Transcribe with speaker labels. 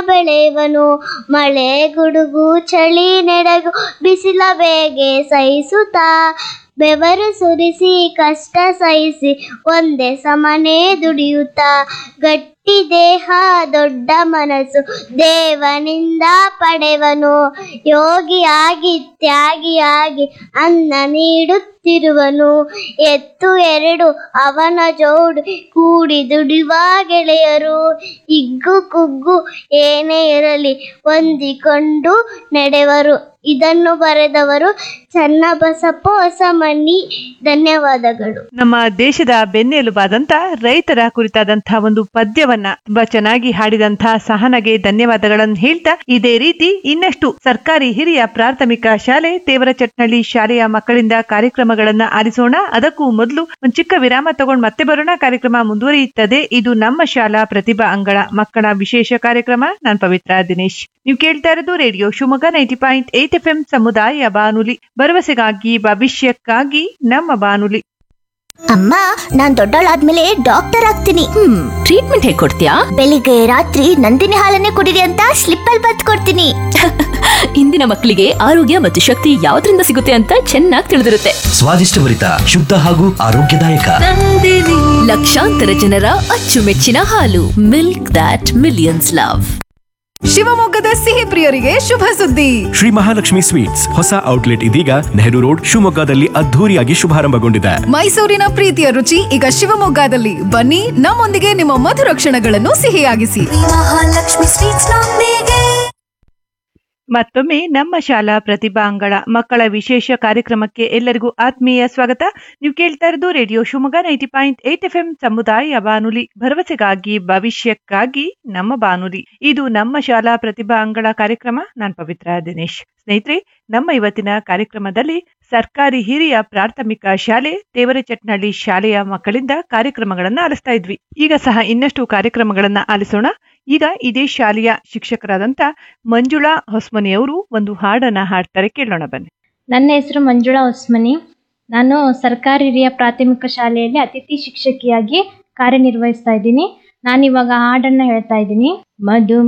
Speaker 1: ಬೆಳೆಯುವನು ಮಳೆ ಗುಡುಗು ಚಳಿ ನೆಡಗು ಬಿಸಿಲ ಬೇಗೆ ಸಹಿಸುತ್ತಾ ಬೆವರು ಸುರಿಸಿ ಕಷ್ಟ ಸಹಿಸಿ ಒಂದೇ ಸಮನೆ ದುಡಿಯುತ್ತಾ ಗಟ್ಟಿ ದೇಹ ದೊಡ್ಡ ಮನಸ್ಸು ದೇವನಿಂದ ಪಡೆವನು ಯೋಗಿಯಾಗಿ ತ್ಯಾಗಿಯಾಗಿ ಅನ್ನ ನೀಡುತ್ತಿರುವನು ಎತ್ತು ಎರಡು ಅವನ ಜೋಡು ಕೂಡಿ ದುಡಿಯುವ ಗೆಳೆಯರು ಇಗ್ಗು ಕುಗ್ಗು ಏನೇ ಇರಲಿ ಹೊಂದಿಕೊಂಡು ನಡೆವರು ಇದನ್ನು ಬರೆದವರು ಚನ್ನಬಸಪ್ಪ ಹೊಸಮನಿ ಧನ್ಯವಾದಗಳು
Speaker 2: ನಮ್ಮ ದೇಶದ ಬೆನ್ನೆಲುಬಾದಂತ ರೈತರ ಕುರಿತಾದಂತಹ ಒಂದು ಪದ್ಯವನ್ನ ತುಂಬಾ ಚೆನ್ನಾಗಿ ಹಾಡಿದಂತಹ ಸಹನಗೆ ಧನ್ಯವಾದಗಳನ್ನು ಹೇಳ್ತಾ ಇದೇ ರೀತಿ ಇನ್ನಷ್ಟು ಸರ್ಕಾರಿ ಹಿರಿಯ ಪ್ರಾಥಮಿಕ ಶಾಲೆ ತೇವರಚಟ್ನಳ್ಳಿ ಶಾಲೆಯ ಮಕ್ಕಳಿಂದ ಕಾರ್ಯಕ್ರಮಗಳನ್ನ ಆಲಿಸೋಣ ಅದಕ್ಕೂ ಮೊದಲು ಒಂದು ಚಿಕ್ಕ ವಿರಾಮ ತಗೊಂಡು ಮತ್ತೆ ಬರೋಣ ಕಾರ್ಯಕ್ರಮ ಮುಂದುವರಿಯುತ್ತದೆ ಇದು ನಮ್ಮ ಶಾಲಾ ಪ್ರತಿಭಾ ಅಂಗಳ ಮಕ್ಕಳ ವಿಶೇಷ ಕಾರ್ಯಕ್ರಮ ನಾನ್ ಪವಿತ್ರ ದಿನೇಶ್ ನೀವು ಕೇಳ್ತಾ ಇರೋದು radio Shivamogga ninety point eight F M ಸಮುದಾಯ ಬಾನುಲಿ ಭರವಸೆಗಾಗಿ ಭವಿಷ್ಯಕ್ಕಾಗಿ ನಮ್ಮ ಬಾನುಲಿ
Speaker 1: ಅಮ್ಮ ನಾನ್ ದೊಡ್ಡವಳಾದ್ಮೇಲೆ ಡಾಕ್ಟರ್ ಆಗ್ತೀನಿ
Speaker 3: ಹ್ಮ್ ಟ್ರೀಟ್ಮೆಂಟ್ ಹೇಗ್ ಕೊಡ್ತೀಯಾ
Speaker 1: ಬೆಳಿಗ್ಗೆ ರಾತ್ರಿ ನಂದಿನಿ ಹಾಲನ್ನೇ ಕುಡಿರಿ ಅಂತ ಸ್ಲಿಪ್ ಅಲ್ಲಿ ಬತ್ ಕೊಡ್ತೀನಿ
Speaker 3: ಇಂದಿನ ಮಕ್ಕಳಿಗೆ ಆರೋಗ್ಯ ಮತ್ತು ಶಕ್ತಿ ಯಾವ್ದ್ರಿಂದ ಸಿಗುತ್ತೆ ಅಂತ ಚೆನ್ನಾಗಿ ತಿಳಿದಿರುತ್ತೆ
Speaker 4: ಸ್ವಾದಿಷ್ಟಭರಿತ ಶುದ್ಧ ಹಾಗೂ ಆರೋಗ್ಯದಾಯಕ
Speaker 3: ಲಕ್ಷಾಂತರ ಜನರ ಅಚ್ಚುಮೆಚ್ಚಿನ ಹಾಲು ಮಿಲ್ಕ್ ದಾಟ್ ಮಿಲಿಯನ್ಸ್ ಲವ್
Speaker 5: ಶಿವಮೊಗ್ಗದ ಸಿಹಿ ಪ್ರಿಯರಿಗೆ ಶುಭ ಸುದ್ದಿ
Speaker 6: ಶ್ರೀ ಮಹಾಲಕ್ಷ್ಮಿ ಸ್ವೀಟ್ಸ್ ಹೊಸ ಔಟ್ಲೆಟ್ ಇದೀಗ ನೆಹರು ರೋಡ್ ಶಿವಮೊಗ್ಗದಲ್ಲಿ ಅದ್ಧೂರಿಯಾಗಿ ಶುಭಾರಂಭಗೊಂಡಿದೆ
Speaker 5: ಮೈಸೂರಿನ ಪ್ರೀತಿಯ ರುಚಿ ಈಗ ಶಿವಮೊಗ್ಗದಲ್ಲಿ ಬನ್ನಿ ನಮ್ಮೊಂದಿಗೆ ನಿಮ್ಮ ಮಧುರ ಕ್ಷಣಗಳನ್ನು ಸಿಹಿಯಾಗಿಸಿ
Speaker 2: ಮತ್ತೊಮ್ಮೆ ನಮ್ಮ ಶಾಲಾ ಪ್ರತಿಭಾ ಅಂಗಳ ಮಕ್ಕಳ ವಿಶೇಷ ಕಾರ್ಯಕ್ರಮಕ್ಕೆ ಎಲ್ಲರಿಗೂ ಆತ್ಮೀಯ ಸ್ವಾಗತ ನೀವು ಕೇಳ್ತಾ ಇರೋದು radio Shivamogga ninety point eight F M ಸಮುದಾಯ ಬಾನುಲಿ ಭರವಸೆಗಾಗಿ ಭವಿಷ್ಯಕ್ಕಾಗಿ ನಮ್ಮ ಬಾನುಲಿ ಇದು ನಮ್ಮ ಶಾಲಾ ಪ್ರತಿಭಾ ಅಂಗಳ ಕಾರ್ಯಕ್ರಮ ನಾನ್ ಪವಿತ್ರ ದಿನೇಶ್ ಸ್ನೇಹಿತರೆ ನಮ್ಮ ಇವತ್ತಿನ ಕಾರ್ಯಕ್ರಮದಲ್ಲಿ ಸರ್ಕಾರಿ ಹಿರಿಯ ಪ್ರಾಥಮಿಕ ಶಾಲೆ ತೇವರಚಟ್ನಳ್ಳಿ ಶಾಲೆಯ ಮಕ್ಕಳಿಂದ ಕಾರ್ಯಕ್ರಮಗಳನ್ನ ಆಲಿಸ್ತಾ ಇದ್ವಿ ಈಗ ಸಹ ಇನ್ನಷ್ಟು ಕಾರ್ಯಕ್ರಮಗಳನ್ನ ಆಲಿಸೋಣ ಈಗ ಇದೇ ಶಾಲೆಯ ಶಿಕ್ಷಕರಾದಂತ ಮಂಜುಳಾ ಹೊಸ್ಮನಿಯವರು ಒಂದು ಹಾಡನ್ನ ಹಾಡ್ತಾರೆ ಕೇಳೋಣ ಬನ್ನಿ
Speaker 7: ನನ್ನ ಹೆಸರು ಮಂಜುಳಾ ಹೊಸ್ಮನಿ ನಾನು ಸರ್ಕಾರಿ ಹಿರಿಯ ಪ್ರಾಥಮಿಕ ಶಾಲೆಯಲ್ಲಿ ಅತಿಥಿ ಶಿಕ್ಷಕಿಯಾಗಿ ಕಾರ್ಯನಿರ್ವಹಿಸ್ತಾ ಇದ್ದೀನಿ ನಾನಿವಾಗ ಹಾಡನ್ನು ಹೇಳ್ತಾ ಇದ್ದೀನಿ ಮಧು